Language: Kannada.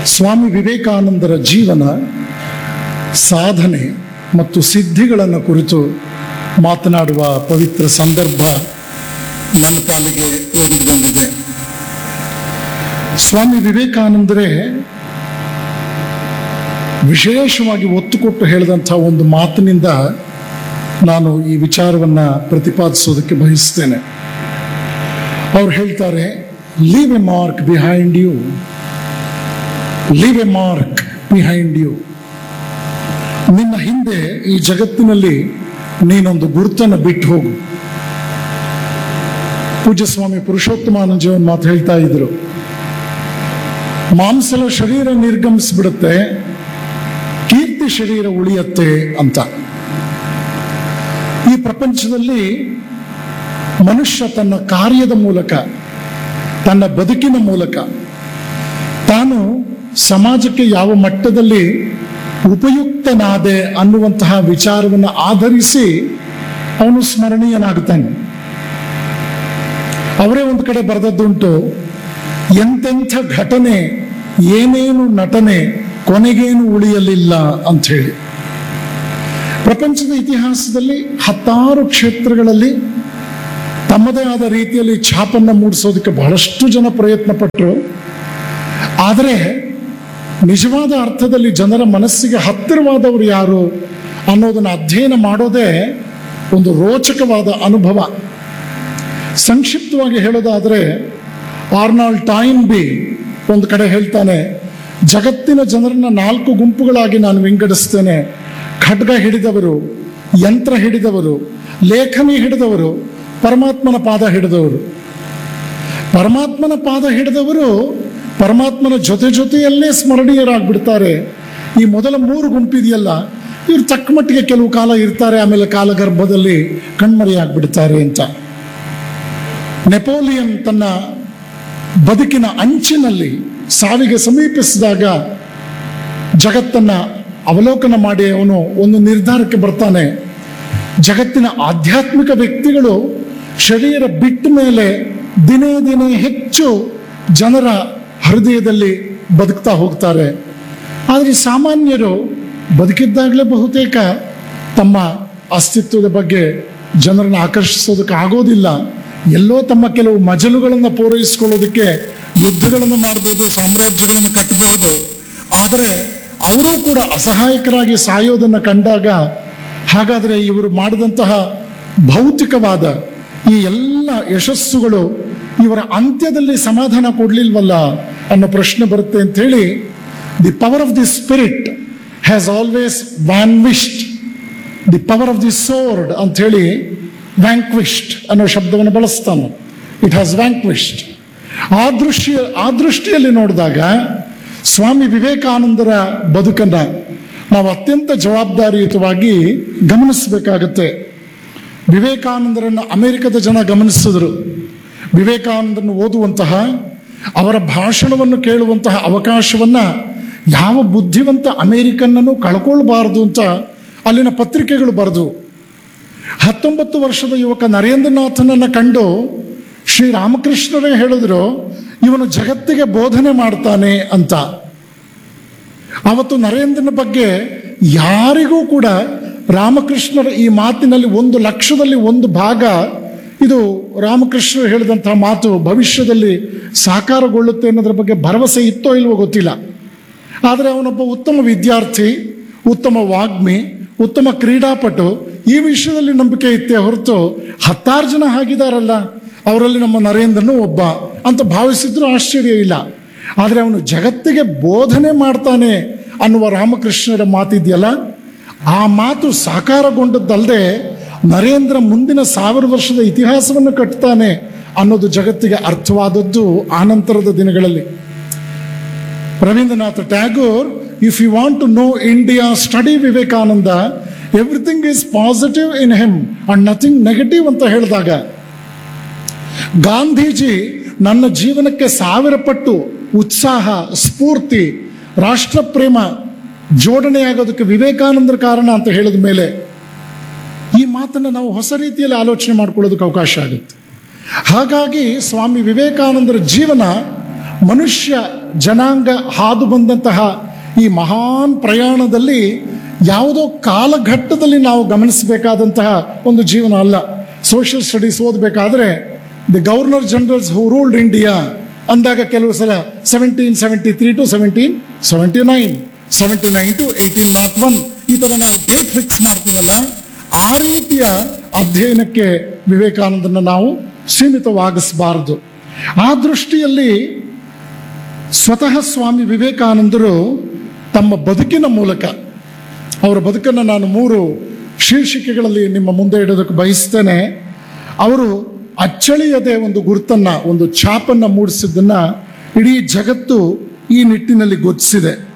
ಸ್ವಾಮಿ ವಿವೇಕಾನಂದರ ಜೀವನ ಸಾಧನೆ ಮತ್ತು ಸಿದ್ಧಿಗಳನ್ನು ಕುರಿತು ಮಾತನಾಡುವ ಪವಿತ್ರ ಸಂದರ್ಭ ನನ್ನ ಪಾಲಿಗೆ ಒದಗಿ ಬಂದಿದೆ ಸ್ವಾಮಿ ವಿವೇಕಾನಂದರೇ ವಿಶೇಷವಾಗಿ ಒತ್ತು ಕೊಟ್ಟು ಹೇಳಿದಂಥ ಒಂದು ಮಾತಿನಿಂದ ನಾನು ಈ ವಿಚಾರವನ್ನು ಪ್ರತಿಪಾದಿಸೋದಕ್ಕೆ ಬಯಸ್ತೇನೆ ಅವ್ರು ಹೇಳ್ತಾರೆ leave a mark behind you leave a mark behind you ನಿನ್ನ ಹಿಂದೆ ಈ ಜಗತ್ತಿನಲ್ಲಿ ನೀನೊಂದು ಗುರುತನ್ನು ಬಿಟ್ಟು ಹೋಗು ಪೂಜ್ಯ ಸ್ವಾಮಿ ಪುರುಷೋತ್ತಮಾನಂಜಿ ಒಂದು ಮಾತು ಹೇಳ್ತಾ ಇದ್ರು ಮಾಂಸಲ ಶರೀರ ನಿರ್ಗಮಿಸ್ಬಿಡುತ್ತೆ ಕೀರ್ತಿ ಶರೀರ ಉಳಿಯತ್ತೆ ಅಂತ ಈ ಪ್ರಪಂಚದಲ್ಲಿ ಮನುಷ್ಯ ತನ್ನ ಕಾರ್ಯದ ಮೂಲಕ ತನ್ನ ಬದುಕಿನ ಮೂಲಕ ತಾನು ಸಮಾಜಕ್ಕೆ ಯಾವ ಮಟ್ಟದಲ್ಲಿ ಉಪಯುಕ್ತನಾದೆ ಅನ್ನುವಂತಹ ವಿಚಾರವನ್ನು ಆಧರಿಸಿ ಅವನು ಸ್ಮರಣೀಯನಾಗುತ್ತಾನೆ ಅವರೇ ಒಂದು ಕಡೆ ಬರೆದದ್ದುಂಟು ಎಂತೆಂಥ ಘಟನೆ ಏನೇನು ನಟನೆ ಕೊನೆಗೇನು ಉಳಿಯಲಿಲ್ಲ ಅಂತ ಹೇಳಿ ಪ್ರಪಂಚದ ಇತಿಹಾಸದಲ್ಲಿ ಹತ್ತಾರು ಕ್ಷೇತ್ರಗಳಲ್ಲಿ ತಮ್ಮದೇ ಆದ ರೀತಿಯಲ್ಲಿ ಛಾಪನ್ನು ಮೂಡಿಸೋದಕ್ಕೆ ಬಹಳಷ್ಟು ಜನ ಪ್ರಯತ್ನ ಪಟ್ಟರು ಆದರೆ ನಿಜವಾದ ಅರ್ಥದಲ್ಲಿ ಜನರ ಮನಸ್ಸಿಗೆ ಹತ್ತಿರವಾದವರು ಯಾರು ಅನ್ನೋದನ್ನು ಅಧ್ಯಯನ ಮಾಡೋದೇ ಒಂದು ರೋಚಕವಾದ ಅನುಭವ ಸಂಕ್ಷಿಪ್ತವಾಗಿ ಹೇಳೋದಾದರೆ ಆರ್ನಾಲ್ಡ್ ಟೈನ್ ಬಿ ಒಂದು ಕಡೆ ಹೇಳ್ತಾನೆ ಜಗತ್ತಿನ ಜನರನ್ನ ನಾಲ್ಕು ಗುಂಪುಗಳಾಗಿ ನಾನು ವಿಂಗಡಿಸ್ತೇನೆ ಖಡ್ಗ ಹಿಡಿದವರು ಯಂತ್ರ ಹಿಡಿದವರು ಲೇಖನಿ ಹಿಡಿದವರು ಪರಮಾತ್ಮನ ಪಾದ ಹಿಡಿದವರು ಪರಮಾತ್ಮನ ಪಾದ ಹಿಡಿದವರು ಪರಮಾತ್ಮನ ಜೊತೆ ಜೊತೆಯಲ್ಲೇ ಸ್ಮರಣೀಯರಾಗ್ಬಿಡ್ತಾರೆ ಈ ಮೊದಲ ಮೂರು ಗುಂಪಿದೆಯಲ್ಲ ಇವ್ರು ತಕ್ಕ ಮಟ್ಟಿಗೆ ಕೆಲವು ಕಾಲ ಇರ್ತಾರೆ ಆಮೇಲೆ ಕಾಲಗರ್ಭದಲ್ಲಿ ಕಣ್ಮರೆಯಾಗ್ಬಿಡ್ತಾರೆ ಅಂತ ನೆಪೋಲಿಯನ್ ತನ್ನ ಬದುಕಿನ ಅಂಚಿನಲ್ಲಿ ಸಾವಿಗೆ ಸಮೀಪಿಸಿದಾಗ ಜಗತ್ತನ್ನ ಅವಲೋಕನ ಮಾಡಿ ಅವನು ಒಂದು ನಿರ್ಧಾರಕ್ಕೆ ಬರ್ತಾನೆ ಜಗತ್ತಿನ ಆಧ್ಯಾತ್ಮಿಕ ವ್ಯಕ್ತಿಗಳು ಶರೀರ ಬಿಟ್ಟ ಮೇಲೆ ದಿನೇ ದಿನೇ ಹೆಚ್ಚು ಜನರ ಹೃದಯದಲ್ಲಿ ಬದುಕ್ತಾ ಹೋಗ್ತಾರೆ ಆದರೆ ಸಾಮಾನ್ಯರು ಬದುಕಿದ್ದಾಗಲೇ ಬಹುತೇಕ ತಮ್ಮ ಅಸ್ತಿತ್ವದ ಬಗ್ಗೆ ಜನರನ್ನು ಆಕರ್ಷಿಸೋದಕ್ಕೆ ಆಗೋದಿಲ್ಲ ಎಲ್ಲೋ ತಮ್ಮ ಕೆಲವು ಮಜಲುಗಳನ್ನು ಪೂರೈಸಿಕೊಳ್ಳೋದಕ್ಕೆ ಯುದ್ಧಗಳನ್ನು ಮಾಡಬಹುದು ಸಾಮ್ರಾಜ್ಯಗಳನ್ನು ಕಟ್ಟಬಹುದು ಆದರೆ ಅವರೂ ಕೂಡ ಅಸಹಾಯಕರಾಗಿ ಸಾಯೋದನ್ನು ಕಂಡಾಗ ಹಾಗಾದರೆ ಇವರು ಮಾಡಿದಂತಹ ಭೌತಿಕವಾದ ಈ ಎಲ್ಲ ಯಶಸ್ಸುಗಳು ಇವರ ಅಂತ್ಯದಲ್ಲಿ ಸಮಾಧಾನ ಕೊಡ್ಲಿಲ್ವಲ್ಲ ಅನ್ನೋ ಪ್ರಶ್ನೆ ಬರುತ್ತೆ ಅಂತ ಹೇಳಿ the power of the spirit has always vanquished the power of the sword ಅಂತ ಹೇಳಿ ವ್ಯಾಂಕ್ವಿಶ್ಡ್ ಅನ್ನೋ ಶಬ್ದವನ್ನು ಬಳಸ್ತಾನೆ ಇಟ್ ಹ್ಯಾಸ್ ವ್ಯಾಂಕ್ವಿಶ್ಡ್ ಆ ದೃಷ್ಟಿಯ ಆ ದೃಷ್ಟಿಯಲ್ಲಿ ನೋಡಿದಾಗ ಸ್ವಾಮಿ ವಿವೇಕಾನಂದರ ಬದುಕನ್ನ ನಾವು ಅತ್ಯಂತ ಜವಾಬ್ದಾರಿಯುತವಾಗಿ ಗಮನಿಸಬೇಕಾಗತ್ತೆ ವಿವೇಕಾನಂದರನ್ನು ಅಮೆರಿಕದ ಜನ ಗಮನಿಸಿದ್ರು ವಿವೇಕಾನಂದರನ್ನು ಓದುವಂತಹ ಅವರ ಭಾಷಣವನ್ನು ಕೇಳುವಂತಹ ಅವಕಾಶವನ್ನ ಯಾವ ಬುದ್ಧಿವಂತ ಅಮೆರಿಕನ್ನನ್ನು ಕಳ್ಕೊಳ್ಬಾರದು ಅಂತ ಅಲ್ಲಿನ ಪತ್ರಿಕೆಗಳು ಬರೆದು ಹತ್ತೊಂಬತ್ತು ವರ್ಷದ ಯುವಕ ನರೇಂದ್ರನಾಥನನ್ನ ಕಂಡು ಶ್ರೀ ರಾಮಕೃಷ್ಣರೇ ಹೇಳಿದ್ರು ಇವನು ಜಗತ್ತಿಗೆ ಬೋಧನೆ ಮಾಡ್ತಾನೆ ಅಂತ ಅವತ್ತು ನರೇಂದ್ರನ ಬಗ್ಗೆ ಯಾರಿಗೂ ಕೂಡ ರಾಮಕೃಷ್ಣರ ಈ ಮಾತಿನಲ್ಲಿ ಒಂದು ಲಕ್ಷದಲ್ಲಿ ಒಂದು ಭಾಗ ಇದು ರಾಮಕೃಷ್ಣರು ಹೇಳಿದಂತಹ ಮಾತು ಭವಿಷ್ಯದಲ್ಲಿ ಸಾಕಾರಗೊಳ್ಳುತ್ತೆ ಅನ್ನೋದ್ರ ಬಗ್ಗೆ ಭರವಸೆ ಇತ್ತೋ ಇಲ್ವೋ ಗೊತ್ತಿಲ್ಲ ಆದರೆ ಅವನೊಬ್ಬ ಉತ್ತಮ ವಿದ್ಯಾರ್ಥಿ ಉತ್ತಮ ವಾಗ್ಮಿ ಉತ್ತಮ ಕ್ರೀಡಾಪಟು ಈ ವಿಷಯದಲ್ಲಿ ನಂಬಿಕೆ ಇತ್ತೇ ಹೊರತು ಹತ್ತಾರು ಜನ ಆಗಿದಾರಲ್ಲ ಅವರಲ್ಲಿ ನಮ್ಮ ನರೇಂದ್ರನು ಒಬ್ಬ ಅಂತ ಭಾವಿಸಿದ್ರು ಆಶ್ಚರ್ಯ ಇಲ್ಲ ಆದರೆ ಅವನು ಜಗತ್ತಿಗೆ ಬೋಧನೆ ಮಾಡ್ತಾನೆ ಅನ್ನುವ ರಾಮಕೃಷ್ಣರ ಮಾತಿದೆಯಲ್ಲ ಆ ಮಾತು ಸಾಕಾರಗೊಂಡದ್ದಲ್ಲದೆ ನರೇಂದ್ರ ಮುಂದಿನ ಸಾವಿರ ವರ್ಷದ ಇತಿಹಾಸವನ್ನು ಕಟ್ತಾನೆ ಅನ್ನೋದು ಜಗತ್ತಿಗೆ ಅರ್ಥವಾದದ್ದು ಆನಂತರದ ದಿನಗಳಲ್ಲಿ Rabindranath Tagore if you want to know India study Vivekananda everything is positive in him and nothing negative ಅಂತ ಹೇಳಿದಾಗ ಗಾಂಧೀಜಿ ನನ್ನ ಜೀವನಕ್ಕೆ ಸಾವಿರ ಪಟ್ಟು ಉತ್ಸಾಹ ಸ್ಫೂರ್ತಿ ರಾಷ್ಟ್ರ ಪ್ರೇಮ ಜೋಡಣೆಯಾಗೋದಕ್ಕೆ ವಿವೇಕಾನಂದರ ಕಾರಣ ಅಂತ ಹೇಳಿದ ಮೇಲೆ ಈ ಮಾತನ್ನು ನಾವು ಹೊಸ ರೀತಿಯಲ್ಲಿ ಆಲೋಚನೆ ಮಾಡ್ಕೊಳ್ಳೋದಕ್ಕೆ ಅವಕಾಶ ಆಗುತ್ತೆ ಹಾಗಾಗಿ ಸ್ವಾಮಿ ವಿವೇಕಾನಂದರ ಜೀವನ ಮನುಷ್ಯ ಜನಾಂಗ ಹಾದು ಬಂದಂತಹ ಈ ಮಹಾನ್ ಪ್ರಯಾಣದಲ್ಲಿ ಯಾವುದೋ ಕಾಲಘಟ್ಟದಲ್ಲಿ ನಾವು ಗಮನಿಸಬೇಕಾದಂತಹ ಒಂದು ಜೀವನ ಅಲ್ಲ ಸೋಷಿಯಲ್ ಸ್ಟಡೀಸ್ ಓದಬೇಕಾದ್ರೆ the governor generals who ruled India ಅಂದಾಗ ಕೆಲವು ಸಲ seventeen seventy three to seventeen seventy nine seventy nine to eighteen naught one ಈ ಥರ ನಾವು ಡೇಟ್ ಫಿಕ್ಸ್ ಮಾಡ್ತೀವಲ್ಲ ಆ ರೀತಿಯ ಅಧ್ಯಯನಕ್ಕೆ ವಿವೇಕಾನಂದನ ನಾವು ಸೀಮಿತವಾಗಿಸಬಾರದು ಆ ದೃಷ್ಟಿಯಲ್ಲಿ ಸ್ವತಃ ಸ್ವಾಮಿ ವಿವೇಕಾನಂದರು ತಮ್ಮ ಬದುಕಿನ ಮೂಲಕ ಅವರ ಬದುಕನ್ನು ನಾನು ಮೂರು ಶೀರ್ಷಿಕೆಗಳಲ್ಲಿ ನಿಮ್ಮ ಮುಂದೆ ಇಡೋದಕ್ಕೆ ಬಯಸ್ತೇನೆ ಅವರು ಅಚ್ಚಳಿಯದೆ ಒಂದು ಗುರುತನ್ನ ಒಂದು ಛಾಪನ್ನ ಮೂಡಿಸಿದ್ದನ್ನ ಇಡೀ ಜಗತ್ತು ಈ ನಿಟ್ಟಿನಲ್ಲಿ ಗುರುತಿಸಿದೆ